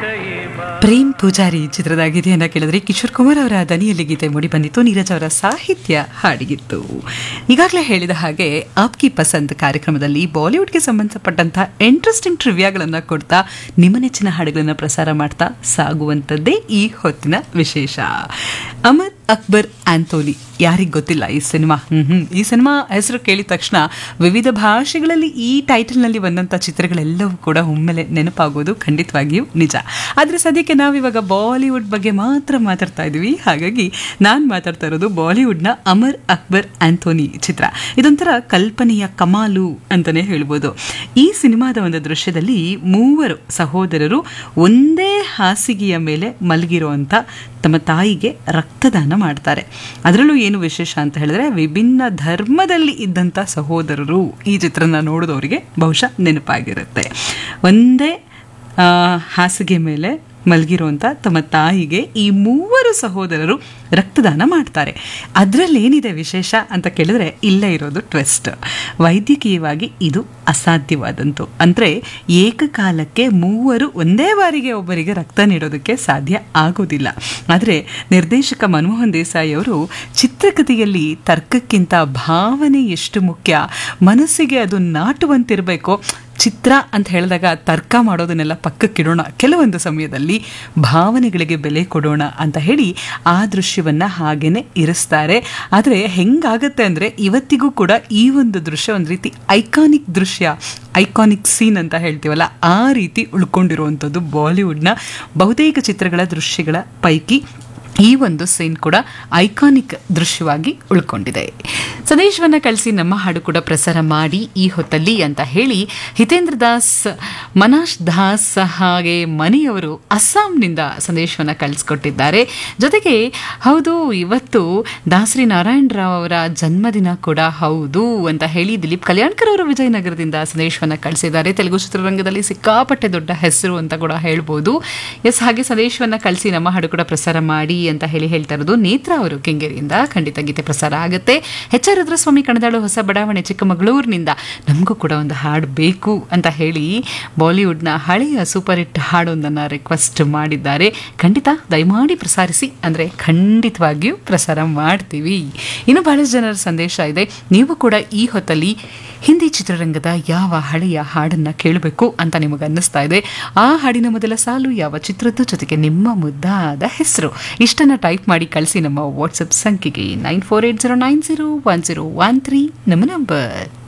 ಪ್ರೇಮ್ ಪೂಜಾರಿ ಚಿತ್ರದ ಗೀತೆಯನ್ನ ಕೇಳಿದ್ರೆ ಕಿಶೋರ್ ಕುಮಾರ್ ಅವರ ದನಿಯಲ್ಲಿ ಗೀತೆ ಮೂಡಿ ಬಂದಿತ್ತು ನೀರಜ್ ಅವರ ಸಾಹಿತ್ಯ ಹಾಡಿಗಿತ್ತು ಈಗಾಗಲೇ ಹೇಳಿದ ಹಾಗೆ ಆಪ್ಕಿ ಪಸಂದ್ ಕಾರ್ಯಕ್ರಮದಲ್ಲಿ ಬಾಲಿವುಡ್ಗೆ ಸಂಬಂಧಪಟ್ಟಂತಹ ಇಂಟ್ರೆಸ್ಟಿಂಗ್ ಟ್ರಿವ್ಯಾಗಳನ್ನ ಕೊಡ್ತಾ ನಿಮ್ಮ ನೆಚ್ಚಿನ ಹಾಡುಗಳನ್ನ ಪ್ರಸಾರ ಮಾಡ್ತಾ ಸಾಗುವಂಥದ್ದೇ ಈ ಹೊತ್ತಿನ ವಿಶೇಷ ಅಮರ್ ಅಕ್ಬರ್ ಆಂಥೋನಿ ಯಾರಿಗೆ ಗೊತ್ತಿಲ್ಲ ಈ ಸಿನಿಮಾ ಹ್ಮ್ ಹ್ಮ್ ಈ ಸಿನಿಮಾ ಹೆಸರು ಕೇಳಿದ ತಕ್ಷಣ ವಿವಿಧ ಭಾಷೆಗಳಲ್ಲಿ ಈ ಟೈಟಲ್ನಲ್ಲಿ ಬಂದಂಥ ಚಿತ್ರಗಳೆಲ್ಲವೂ ಕೂಡ ಒಮ್ಮೆಲೆ ನೆನಪಾಗೋದು ಖಂಡಿತವಾಗಿಯೂ ನಿಜ ಆದರೆ ಸದ್ಯಕ್ಕೆ ನಾವಿವಾಗ ಬಾಲಿವುಡ್ ಬಗ್ಗೆ ಮಾತ್ರ ಮಾತಾಡ್ತಾ ಇದ್ದೀವಿ ಹಾಗಾಗಿ ನಾನು ಮಾತಾಡ್ತಾ ಇರೋದು ಬಾಲಿವುಡ್ನ ಅಮರ್ ಅಕ್ಬರ್ ಆಂಥೋನಿ ಚಿತ್ರ ಇದೊಂಥರ ಕಲ್ಪನೆಯ ಕಮಾಲು ಅಂತಲೇ ಹೇಳ್ಬೋದು ಈ ಸಿನಿಮಾದ ಒಂದು ದೃಶ್ಯದಲ್ಲಿ ಮೂವರು ಸಹೋದರರು ಒಂದೇ ಹಾಸಿಗೆಯ ಮೇಲೆ ಮಲಗಿರುವಂಥ ತಮ್ಮ ತಾಯಿಗೆ ರಕ್ತದಾನ ಮಾಡ್ತಾರೆ ಅದರಲ್ಲೂ ಏನು ವಿಶೇಷ ಅಂತ ಹೇಳಿದ್ರೆ ವಿಭಿನ್ನ ಧರ್ಮದಲ್ಲಿ ಇದ್ದಂಥ ಸಹೋದರರು ಈ ಚಿತ್ರನ ನೋಡಿದವರಿಗೆ ಬಹುಶಃ ನೆನಪಾಗಿರುತ್ತೆ ಒಂದೇ ಆ, ಹಾಸಿಗೆ ಮೇಲೆ ಮಲಗಿರುವಂಥ ತಮ್ಮ ತಾಯಿಗೆ ಈ ಮೂವರು ಸಹೋದರರು ರಕ್ತದಾನ ಮಾಡ್ತಾರೆ ಅದರಲ್ಲಿ ಏನಿದೆ ವಿಶೇಷ ಅಂತ ಕೇಳಿದ್ರೆ ಇಲ್ಲೇ ಇರೋದು ಟ್ವಿಸ್ಟ್ ವೈದ್ಯಕೀಯವಾಗಿ ಇದು ಅಸಾಧ್ಯವಾದಂತು ಅಂದರೆ ಏಕಕಾಲಕ್ಕೆ ಮೂವರು ಒಂದೇ ಬಾರಿಗೆ ಒಬ್ಬರಿಗೆ ರಕ್ತ ನೀಡೋದಕ್ಕೆ ಸಾಧ್ಯ ಆಗೋದಿಲ್ಲ ಆದರೆ ನಿರ್ದೇಶಕ ಮನಮೋಹನ್ ದೇಸಾಯಿ ಅವರು ಚಿತ್ರಕಥೆಯಲ್ಲಿ ತರ್ಕಕ್ಕಿಂತ ಭಾವನೆ ಎಷ್ಟು ಮುಖ್ಯ ಮನಸ್ಸಿಗೆ ಅದು ನಾಟುವಂತಿರಬೇಕು ಚಿತ್ರ ಅಂತ ಹೇಳಿದಾಗ ತರ್ಕ ಮಾಡೋದನ್ನೆಲ್ಲ ಪಕ್ಕಕ್ಕಿಡೋಣ ಕೆಲವೊಂದು ಸಮಯದಲ್ಲಿ ಭಾವನೆಗಳಿಗೆ ಬೆಲೆ ಕೊಡೋಣ ಅಂತ ಹೇಳಿ ಆ ದೃಶ್ಯವನ್ನು ಹಾಗೇನೆ ಇರಿಸ್ತಾರೆ ಆದರೆ ಹೆಂಗಾಗತ್ತೆ ಅಂದರೆ ಇವತ್ತಿಗೂ ಕೂಡ ಈ ಒಂದು ದೃಶ್ಯ ಒಂದು ರೀತಿ ಐಕಾನಿಕ್ ದೃಶ್ಯ ಐಕಾನಿಕ್ ಸೀನ್ ಅಂತ ಹೇಳ್ತೀವಲ್ಲ ಆ ರೀತಿ ಉಳ್ಕೊಂಡಿರುವಂಥದ್ದು ಬಾಲಿವುಡ್ನ ಬಹುತೇಕ ಚಿತ್ರಗಳ ದೃಶ್ಯಗಳ ಪೈಕಿ ಈ ಒಂದು ಸೀನ್ ಕೂಡ ಐಕಾನಿಕ್ ದೃಶ್ಯವಾಗಿ ಉಳ್ಕೊಂಡಿದೆ ಸಂದೇಶವನ್ನ ಕಳಿಸಿ ನಮ್ಮ ಹಾಡು ಕೂಡ ಪ್ರಸಾರ ಮಾಡಿ ಈ ಹೊತ್ತಲ್ಲಿ ಅಂತ ಹೇಳಿ ಹಿತೇಂದ್ರ ದಾಸ್ ಮನಾಶ್ ದಾಸ್ ಹಾಗೆ ಮನೆಯವರು ಅಸ್ಸಾಂನಿಂದ ಸಂದೇಶವನ್ನ ಕಳಿಸ್ಕೊಟ್ಟಿದ್ದಾರೆ ಜೊತೆಗೆ ಹೌದು ಇವತ್ತು ದಾಸರಿ ನಾರಾಯಣ ರಾವ್ ಅವರ ಜನ್ಮದಿನ ಕೂಡ ಹೌದು ಅಂತ ಹೇಳಿ ದಿಲೀಪ್ ಕಲ್ಯಾಣ್ಕರ್ ಅವರು ವಿಜಯನಗರದಿಂದ ಸಂದೇಶವನ್ನ ಕಳಿಸಿದ್ದಾರೆ ತೆಲುಗು ಚಿತ್ರರಂಗದಲ್ಲಿ ಸಿಕ್ಕಾಪಟ್ಟೆ ದೊಡ್ಡ ಹೆಸರು ಅಂತ ಕೂಡ ಹೇಳ್ಬೋದು ಎಸ್ ಹಾಗೆ ಸಂದೇಶವನ್ನ ಕಳಿಸಿ ನಮ್ಮ ಹಾಡು ಕೂಡ ಪ್ರಸಾರ ಮಾಡಿ ಅಂತ ಹೇಳಿ ಹೇಳ್ತಾ ಇರೋದು ನೇತ್ರ ಅವರು ಕೆಂಗೇರಿಯಿಂದ ಖಂಡಿತ ಗೀತೆ ಪ್ರಸಾರ ಆಗುತ್ತೆ ಎಚ್ ಆರ್ ರುದ್ರಸ್ವಾಮಿ ಕಣದಾಳು ಹೊಸ ಬಡಾವಣೆ ಚಿಕ್ಕಮಗಳೂರಿನಿಂದ ನಮಗೂ ಕೂಡ ಒಂದು ಹಾಡು ಬೇಕು ಅಂತ ಹೇಳಿ ಬಾಲಿವುಡ್ನ ಹಳೆಯ ಸೂಪರ್ ಹಿಟ್ ಹಾಡೊಂದನ್ನು ರಿಕ್ವೆಸ್ಟ್ ಮಾಡಿದ್ದಾರೆ ಖಂಡಿತ ದಯಮಾಡಿ ಪ್ರಸಾರಿಸಿ ಅಂದರೆ ಖಂಡಿತವಾಗಿಯೂ ಪ್ರಸಾರ ಮಾಡ್ತೀವಿ ಇನ್ನು ಬಹಳಷ್ಟು ಜನರ ಸಂದೇಶ ಇದೆ ನೀವು ಕೂಡ ಈ ಹೊತ್ತಲ್ಲಿ ಹಿಂದಿ ಚಿತ್ರರಂಗದ ಯಾವ ಹಳೆಯ ಹಾಡನ್ನ ಕೇಳಬೇಕು ಅಂತ ನಿಮಗೆ ಅನ್ನಿಸ್ತಾ ಇದೆ ಆ ಹಾಡಿನ ಮೊದಲ ಸಾಲು ಯಾವ ಚಿತ್ರದ ಜೊತೆಗೆ ನಿಮ್ಮ ಮುದ್ದಾದ ಹೆಸರು ಇಷ್ಟನ್ನ ಟೈಪ್ ಮಾಡಿ ಕಳಿಸಿ ನಮ್ಮ ವಾಟ್ಸಪ್ ಸಂಖ್ಯೆಗೆ nine four eight zero nine zero one zero one three ನಮ್ಮ ನಂಬರ್